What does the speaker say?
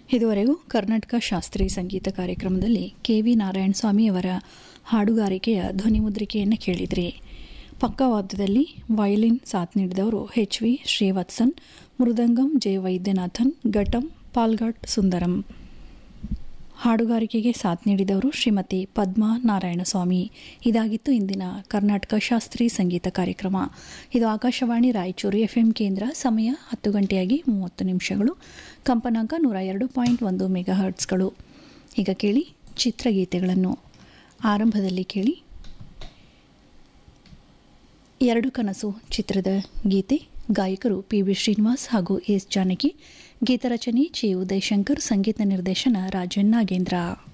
ಇದುವರೆಗೂ ಕರ್ನಾಟಕ ಶಾಸ್ತ್ರೀಯ ಸಂಗೀತ ಕಾರ್ಯಕ್ರಮದಲ್ಲಿ ಕೆ ವಿ ನಾರಾಯಣ ಸ್ವಾಮಿಯವರ ಹಾಡುಗಾರಿಕೆಯ ಧ್ವನಿಮುದ್ರಿಕೆಯನ್ನು ಕೇಳಿದ್ರಿ ಪಕ್ಕವಾದ್ಯದಲ್ಲಿ ವಯಲಿನ್ ಸಾಥ್ ನೀಡಿದವರು H V Srivatsan mridangam J Vaidyanathan ghatam Palghat Sundaram ಹಾಡುಗಾರಿಕೆಗೆ ಸಾಥ್ ನೀಡಿದವರು ಶ್ರೀಮತಿ ಪದ್ಮಾ ನಾರಾಯಣಸ್ವಾಮಿ ಇದಾಗಿತ್ತು ಇಂದಿನ ಕರ್ನಾಟಕ ಶಾಸ್ತ್ರೀಯ ಸಂಗೀತ ಕಾರ್ಯಕ್ರಮ ಇದು ಆಕಾಶವಾಣಿ ರಾಯಚೂರು ಎಫ್ಎಂ ಕೇಂದ್ರ ಸಮಯ ಹತ್ತು ಗಂಟೆಯಾಗಿ ಮೂವತ್ತು ನಿಮಿಷಗಳು ಕಂಪನಾಂಕ ನೂರ ಎರಡು ಪಾಯಿಂಟ್ ಒಂದು ಮೆಗಾ ಹರ್ಟ್ಸ್ಗಳು ಈಗ ಕೇಳಿ ಚಿತ್ರಗೀತೆಗಳನ್ನು ಆರಂಭದಲ್ಲಿ ಕೇಳಿ ಎರಡು ಕನಸು ಚಿತ್ರದ ಗೀತೆ ಗಾಯಕರು ಪಿ ವಿ ಶ್ರೀನಿವಾಸ್ ಹಾಗೂ ಎಸ್ ಜಾನಕಿ ಗೀತರಚನೆ ಚಿ ಉದಯಶಂಕರ್ ಸಂಗೀತ ನಿರ್ದೇಶನ ರಾಜನ್ ನಾಗೇಂದ್ರ